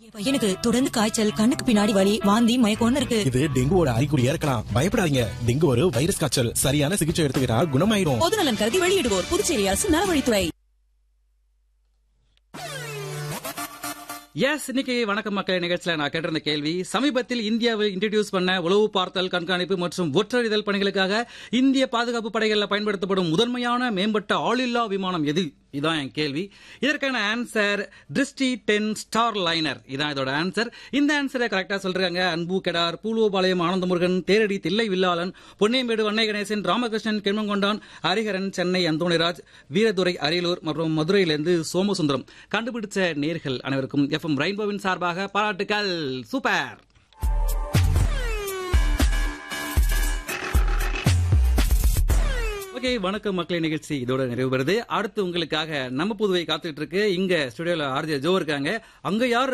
பையனுக்கு தொடர்ந்து காய்ச்சல் கண்ணுக்கு பின்னாடி வலி வாந்தி மயக்கம்னு இருக்கு இது டெங்குவோட அறிகுறியா இருக்கலாம் பயப்படாதீங்க டெங்கு ஒரு வைரஸ் காய்ச்சல் சரியான சிகிச்சை எடுத்துக்கிட்டா குணமாயிடும் பொதுநலன் கருதி வெளியிடுவோர் புதுச்சேரி அரசு நலவழித்துறை எஸ் இன்னைக்கு வணக்கம் மக்களே நிகழ்ச்சியில நான் கேட்டிருந்த கேள்வி சமீபத்தில் இந்தியாவில் இன்ட்ரடியூஸ் பண்ண உளவு பார்த்தல் கண்காணிப்பு மற்றும் ஒற்றறிதல் பணிகளுக்காக இந்திய பாதுகாப்பு படைகளில் பயன்படுத்தப்படும் முதன்மையான மேம்பட்ட ஆளில்லா விமானம் எது இதான் என் கேள்வி இதற்கான ஆன்சர் திருஷ்டி டென் ஸ்டார் லைனர் இதான் இதோட ஆன்சர் இந்த ஆன்சரை கரெக்டா சொல்றாங்க அன்பு கெடார் பூலுவபாளையம் ஆனந்தமுருகன் தேரடி தில்லை வில்லாளன் பொன்னியம்பேடு வண்ணை கணேசன் ராமகிருஷ்ணன் கிருமங்கொண்டான் ஹரிஹரன் சென்னை அந்தோணிராஜ் வீரதுரை அரியலூர் மற்றும் மதுரையிலிருந்து சோமசுந்தரம் கண்டுபிடிச்ச நேர்கள் அனைவருக்கும் எஃப்எம் ரெயின்போவின் சார்பாக பாராட்டுக்கள் சூப்பர் ஓகே வணக்கம் மக்களே நிகழ்ச்சி இதோட நிறைவு பெறுது அடுத்து உங்களுக்காக நம்ம புதுவை காத்துட்டு இருக்கு இங்க ஸ்டுடியோல ஆர்ஜே ஜோ இருக்காங்க அங்க யார்